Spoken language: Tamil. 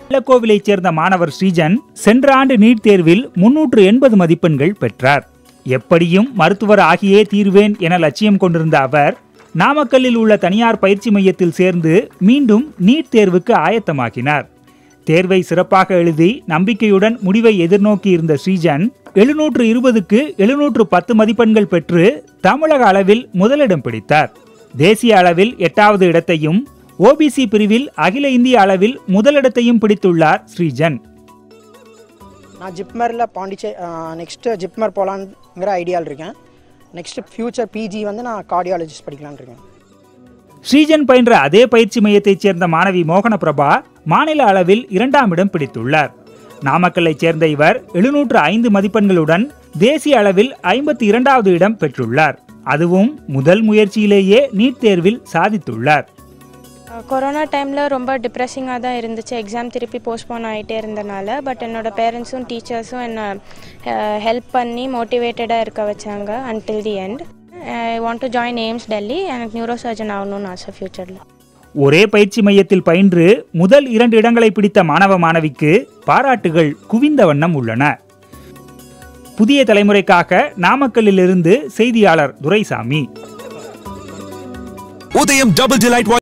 வெள்ளக்கோவிலைச் சேர்ந்த மாணவர் ஸ்ரீஜன் சென்ற ஆண்டு நீட் தேர்வில் முன்னூற்று எண்பது மதிப்பெண்கள் பெற்றார் எப்படியும் மருத்துவர் ஆகியே தீர்வேன் என லட்சியம் கொண்டிருந்த அவர் நாமக்கல்லில் உள்ள தனியார் பயிற்சி மையத்தில் சேர்ந்து மீண்டும் நீட் தேர்வுக்கு ஆயத்தமாகினார் தேர்வை சிறப்பாக எழுதி நம்பிக்கையுடன் முடிவை எதிர்நோக்கி இருந்த ஸ்ரீஜன் எழுநூற்று இருபதுக்கு எழுநூற்று பத்து மதிப்பெண்கள் பெற்று தமிழக அளவில் முதலிடம் பிடித்தார் தேசிய அளவில் எட்டாவது இடத்தையும் ஓபிசி பிரிவில் அகில இந்திய அளவில் முதலிடத்தையும் பிடித்துள்ளார் ஸ்ரீஜன் நான் ஜிப்மரில் பாண்டிச்சே நெக்ஸ்ட்டு ஜிப்மர் போகலாங்கிற ஐடியாவில் இருக்கேன் நெக்ஸ்ட்டு ஃப்யூச்சர் பிஜி வந்து நான் கார்டியாலஜிஸ்ட் படிக்கலான்னு இருக்கேன் ஸ்ரீஜன் பயின்ற அதே பயிற்சி மையத்தைச் சேர்ந்த மாணவி மோகன பிரபா மாநில அளவில் இரண்டாம் இடம் பிடித்துள்ளார் நாமக்கல்லைச் சேர்ந்த இவர் எழுநூற்று ஐந்து மதிப்பெண்களுடன் தேசிய அளவில் ஐம்பத்தி இரண்டாவது இடம் பெற்றுள்ளார் அதுவும் முதல் முயற்சியிலேயே நீட் தேர்வில் சாதித்துள்ளார் கொரோனா டைமில் ரொம்ப டிப்ரெஸிங்காக தான் இருந்துச்சு எக்ஸாம் திருப்பி போஸ்ட்போன் ஆகிட்டே இருந்தனால பட் என்னோடய பேரண்ட்ஸும் டீச்சர்ஸும் என்னை ஹெல்ப் பண்ணி மோட்டிவேட்டடாக இருக்க வச்சாங்க until the end I want to join AIIMS Delhi எனக்கு நியூரோ சர்ஜன் ஆகணும்னு ஆசை ஃப்யூச்சரில் ஒரே பயிற்சி மையத்தில் பயின்று முதல் இரண்டு இடங்களை பிடித்த மாணவ மாணவிக்கு பாராட்டுகள் குவிந்த வண்ணம் உள்ளன புதிய தலைமுறைக்காக நாமக்கல்லிலிருந்து செய்தியாளர் துரைசாமி உதயம் டபுள் டிலைட்